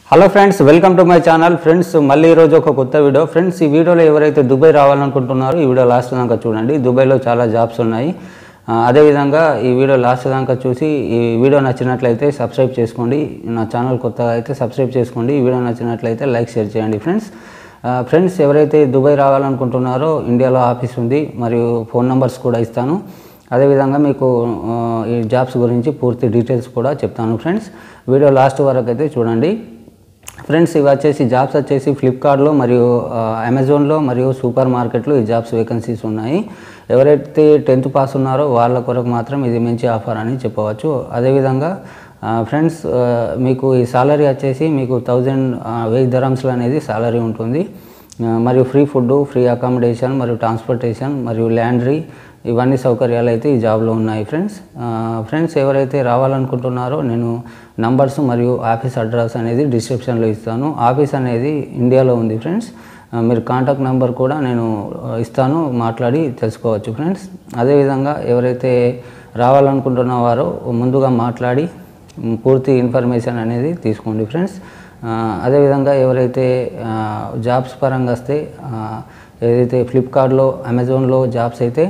hello friends welcome to my channel friends మళ్ళీ ఈరోజు ఒక కొత్త వీడియో ఫ్రెండ్స్ ఈ వీడియోలో ఎవరైతే దుబాయ్ రావాలనుకుంటున్నారో ఈ వీడియో లాస్ట్ దాకా చూడండి దుబాయ్లో చాలా జాబ్స్ ఉన్నాయి ఆ, అదేవిధంగా ఈ వీడియో లాస్ట్ దాకా చూసి ఈ వీడియో నచ్చినట్లయితే సబ్స్క్రైబ్ చేసుకోండి నా ఛానల్ కొత్తగా అయితే సబ్స్క్రైబ్ చేసుకోండి ఈ వీడియో నచ్చినట్లయితే లైక్ షేర్ చేయండి ఫ్రెండ్స్ ఆ, ఫ్రెండ్స్ ఎవరైతే దుబాయ్ రావాలనుకుంటున్నారో ఇండియాలో ఆఫీస్ ఉంది మరియు ఫోన్ నెంబర్స్ కూడా ఇస్తాను అదేవిధంగా మీకు ఆ, ఈ జాబ్స్ గురించి పూర్తి డీటెయిల్స్ కూడా చెప్తాను ఫ్రెండ్స్ వీడియో లాస్ట్ వరకు అయితే చూడండి ఫ్రెండ్స్ ఇవి వచ్చేసి జాబ్స్ వచ్చేసి ఫ్లిప్కార్ట్లో మరియు ఆ, అమెజాన్లో మరియు సూపర్ మార్కెట్లో ఈ జాబ్స్ వేకెన్సీస్ ఉన్నాయి ఎవరైతే టెన్త్ పాస్ ఉన్నారో వాళ్ళ కొరకు మాత్రం ఇది మంచి ఆఫర్ అని చెప్పవచ్చు అదేవిధంగా ఆ, ఫ్రెండ్స్ ఆ, మీకు ఈ సాలరీ వచ్చేసి మీకు థౌజండ్ వెయ్యి ధరమ్స్లో అనేది సాలరీ ఉంటుంది ఆ, మరియు ఫ్రీ ఫుడ్ ఫ్రీ అకామిడేషన్ మరియు ట్రాన్స్పోర్టేషన్ మరియు ల్యాండ్రీ ఇవన్నీ సౌకర్యాలు అయితే ఈ జాబ్లో ఉన్నాయి ఫ్రెండ్స్ ఆ, ఫ్రెండ్స్ ఎవరైతే రావాలనుకుంటున్నారో నేను నంబర్స్ మరియు ఆఫీస్ అడ్రస్ అనేది డిస్క్రిప్షన్లో ఇస్తాను ఆఫీస్ అనేది ఇండియాలో ఉంది ఫ్రెండ్స్ ఆ, మీరు కాంటాక్ట్ నెంబర్ కూడా నేను ఆ, ఇస్తాను మాట్లాడి తెలుసుకోవచ్చు ఫ్రెండ్స్ అదేవిధంగా ఎవరైతే రావాలనుకుంటున్న వారో ముందుగా మాట్లాడి మ్, పూర్తి ఇన్ఫర్మేషన్ అనేది తీసుకోండి ఫ్రెండ్స్ ఆ, అదేవిధంగా ఎవరైతే ఆ, జాబ్స్ పరంగా వస్తే ఆ, ఏదైతే ఫ్లిప్కార్ట్లో అమెజాన్లో జాబ్స్ అయితే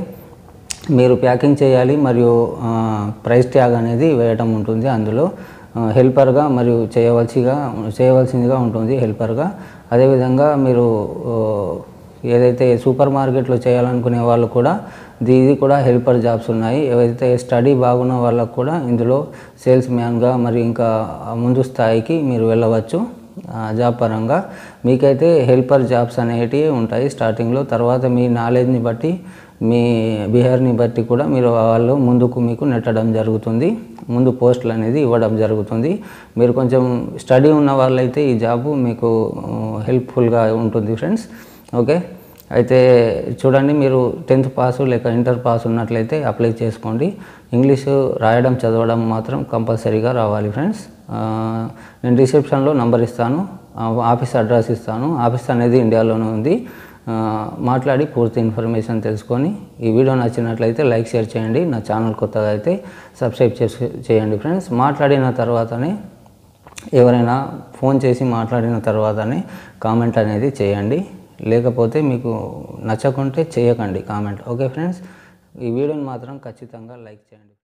మీరు ప్యాకింగ్ చేయాలి మరియు ఆ, ప్రైస్ ట్యాగ్ అనేది వేయటం ఉంటుంది అందులో ఆ, హెల్పర్గా మరియు చేయవలసిగా చేయవలసిందిగా ఉంటుంది హెల్పర్గా అదేవిధంగా మీరు ఆ, ఏదైతే సూపర్ మార్కెట్లో చేయాలనుకునే వాళ్ళు కూడా ఇది ఇది కూడా హెల్పర్ జాబ్స్ ఉన్నాయి ఏవైతే స్టడీ బాగున్న వాళ్ళకు కూడా ఇందులో సేల్స్ మ్యాన్గా మరి ఇంకా ముందు స్థాయికి మీరు వెళ్ళవచ్చు ఆ, జాబ్ పరంగా మీకైతే హెల్పర్ జాబ్స్ అనేటివి ఉంటాయి స్టార్టింగ్లో తర్వాత మీ నాలెడ్జ్ని బట్టి మీ బిహేవియర్ని బట్టి కూడా మీరు వాళ్ళు ముందుకు మీకు నెట్టడం జరుగుతుంది ముందు పోస్టులు అనేది ఇవ్వడం జరుగుతుంది మీరు కొంచెం స్టడీ ఉన్న వాళ్ళైతే ఈ జాబు మీకు హెల్ప్ఫుల్గా ఉంటుంది ఫ్రెండ్స్ ఓకే అయితే చూడండి మీరు టెన్త్ పాస్ లేక ఇంటర్ పాస్ ఉన్నట్లయితే అప్లై చేసుకోండి ఇంగ్లీషు రాయడం చదవడం మాత్రం కంపల్సరీగా రావాలి ఫ్రెండ్స్ ఆ, నేను రిసెప్షన్లో నంబర్ ఇస్తాను ఆ, ఆఫీస్ అడ్రస్ ఇస్తాను ఆఫీస్ అనేది ఇండియాలోనే ఉంది ఆ, మాట్లాడి పూర్తి ఇన్ఫర్మేషన్ తెలుసుకొని ఈ వీడియో నచ్చినట్లయితే లైక్ షేర్ చేయండి నా ఛానల్ కొత్తగా అయితే సబ్స్క్రైబ్ చేసి చేయండి ఫ్రెండ్స్ మాట్లాడిన తర్వాతనే ఎవరైనా ఫోన్ చేసి మాట్లాడిన తర్వాతనే కామెంట్ అనేది చేయండి లేకపోతే మీకు నచ్చకుంటే చేయకండి కామెంట్ ఓకే ఫ్రెండ్స్ ఈ వీడియోని మాత్రం ఖచ్చితంగా లైక్ చేయండి